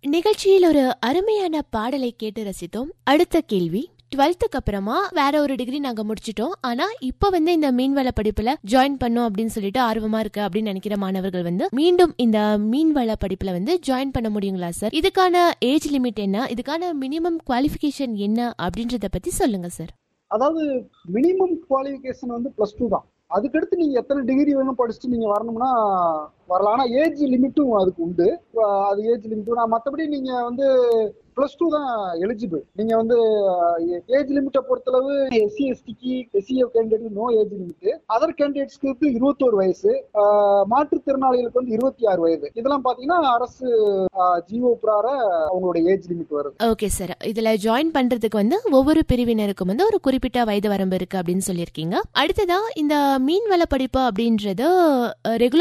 நிகழ்ச்சியில் ஒரு அருமையான பாடலை கேட்டு ரசித்தோம் அடுத்த கேள்வி டுவெல்த்துக்கு அப்புறமா வேற ஒரு டிகிரி நாங்க முடிச்சிட்டோம் ஆனா இப்ப வந்து இந்த மீன்வள படிப்புல ஜாயின் பண்ணோம் அப்படின்னு சொல்லிட்டு ஆர்வமா இருக்கு அப்படின்னு நினைக்கிற மாணவர்கள் வந்து மீண்டும் இந்த மீன்வள படிப்புல வந்து ஜாயின் பண்ண முடியுங்களா சார் இதுக்கான ஏஜ் லிமிட் என்ன இதுக்கான மினிமம் குவாலிஃபிகேஷன் என்ன அப்படின்றத பத்தி சொல்லுங்க சார் அதாவது மினிமம் குவாலிஃபிகேஷன் வந்து ப்ளஸ் டூ தான் அதுக்கடுத்து நீங்க எத்தனை டிகிரி வேணும் படிச்சுட்டு நீங்க வரணும்னா வரலாம் ஆனா ஏஜ் லிமிட்டும் அதுக்கு உண்டு அஹ் அது ஏஜ் லிமிட்டும் நான் மற்றபடி நீங்க வந்து ப்ளஸ் டூ தான் எலிஜிபிள் நீங்க வந்து ஏஜ் லிமிட்டை பொறுத்தளவு எஸ்சி எஸ்டிக்கு SCF candidate no age limit other கேண்டிடேட்ஸ்க்கு வந்து இருபத்தோரு வயசு அஹ் மாற்றுத்திறனாளிகளுக்கு வந்து இருபத்தி ஆறு வயது இதெல்லாம் பாத்தீங்கன்னா அரசு ஜிஓ பிரார அவங்களோட ஏஜ் லிமிட் வருது ஓகே சார் இதுல ஜாயின் பண்றதுக்கு வந்து ஒவ்வொரு பிரிவினருக்கும் வந்து ஒரு குறிப்பிட்ட வயது வரம்பு இருக்கு அப்படின்னு சொல்லியிருக்கீங்க அடுத்ததா இந்த மீன்வள படிப்பு அப்படின்றது ரெகுலர்